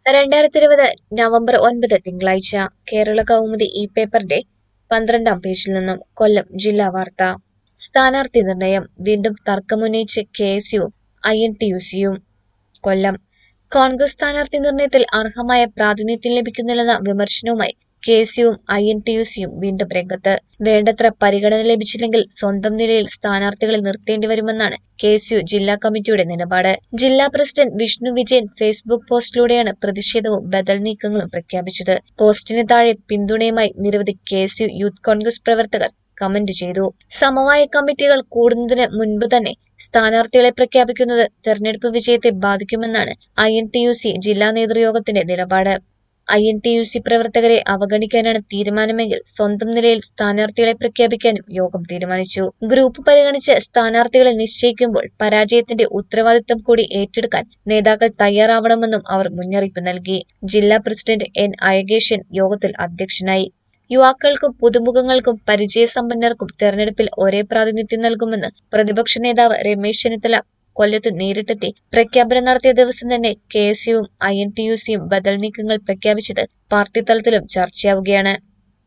രണ്ടായിരത്തി ഇരുപത് നവംബർ ഒൻപത് തിങ്കളാഴ്ച കേരള കൗമുദി ഈ പേപ്പറിന്റെ പന്ത്രണ്ടാം പേജിൽ നിന്നും കൊല്ലം ജില്ലാ വാർത്ത സ്ഥാനാർത്ഥി നിർണയം വീണ്ടും തർക്കമുന്നയിച്ച് കെ എസ് യുവും ഐ എൻ ടി യു സിയും കൊല്ലം കോൺഗ്രസ് സ്ഥാനാർത്ഥി നിർണയത്തിൽ അർഹമായ പ്രാതിനിധ്യം ലഭിക്കുന്നില്ലെന്ന വിമർശനവുമായി കെ എസ് യുവും ഐ എൻ ടി യു സിയും വീണ്ടും രംഗത്ത് വേണ്ടത്ര പരിഗണന ലഭിച്ചില്ലെങ്കിൽ സ്വന്തം നിലയിൽ സ്ഥാനാർത്ഥികളെ നിർത്തേണ്ടി വരുമെന്നാണ് കെ എസ് യു ജില്ലാ കമ്മിറ്റിയുടെ നിലപാട് ജില്ലാ പ്രസിഡന്റ് വിഷ്ണു വിജയൻ ഫേസ്ബുക്ക് പോസ്റ്റിലൂടെയാണ് പ്രതിഷേധവും ബദൽ നീക്കങ്ങളും പ്രഖ്യാപിച്ചത് പോസ്റ്റിന് താഴെ പിന്തുണയുമായി നിരവധി K S U youth Congress പ്രവർത്തകർ കമന്റ് ചെയ്തു സമവായ കമ്മിറ്റികൾ കൂടുന്നതിന് മുൻപ് തന്നെ സ്ഥാനാർത്ഥികളെ പ്രഖ്യാപിക്കുന്നത് തെരഞ്ഞെടുപ്പ് വിജയത്തെ ബാധിക്കുമെന്നാണ് I N T U C ജില്ലാ നേതൃയോഗത്തിന്റെ നിലപാട് I N T U C പ്രവർത്തകരെ അവഗണിക്കാനാണ് തീരുമാനമെങ്കിൽ സ്വന്തം നിലയിൽ സ്ഥാനാർത്ഥികളെ പ്രഖ്യാപിക്കാനും യോഗം തീരുമാനിച്ചു ഗ്രൂപ്പ് പരിഗണിച്ച് സ്ഥാനാർത്ഥികളെ നിശ്ചയിക്കുമ്പോൾ പരാജയത്തിന്റെ ഉത്തരവാദിത്തം കൂടി ഏറ്റെടുക്കാൻ നേതാക്കൾ തയ്യാറാവണമെന്നും അവർ മുന്നറിയിപ്പ് നൽകി ജില്ലാ പ്രസിഡന്റ് എൻ അയകേശൻ യോഗത്തിൽ അധ്യക്ഷനായി യുവാക്കൾക്കും പുതുമുഖങ്ങൾക്കും പരിചയസമ്പന്നർക്കും തെരഞ്ഞെടുപ്പിൽ ഒരേ പ്രാതിനിധ്യം നൽകുമെന്ന് പ്രതിപക്ഷ നേതാവ് രമേശ് ചെന്നിത്തല കൊല്ലത്ത് നേരിട്ടെത്തി പ്രഖ്യാപനം നടത്തിയ ദിവസം തന്നെ കെ എസ് യുവും ഐ എൻ ടി യു സിയും ബദൽ നീക്കങ്ങൾ പ്രഖ്യാപിച്ചത് പാർട്ടി തലത്തിലും ചർച്ചയാവുകയാണ്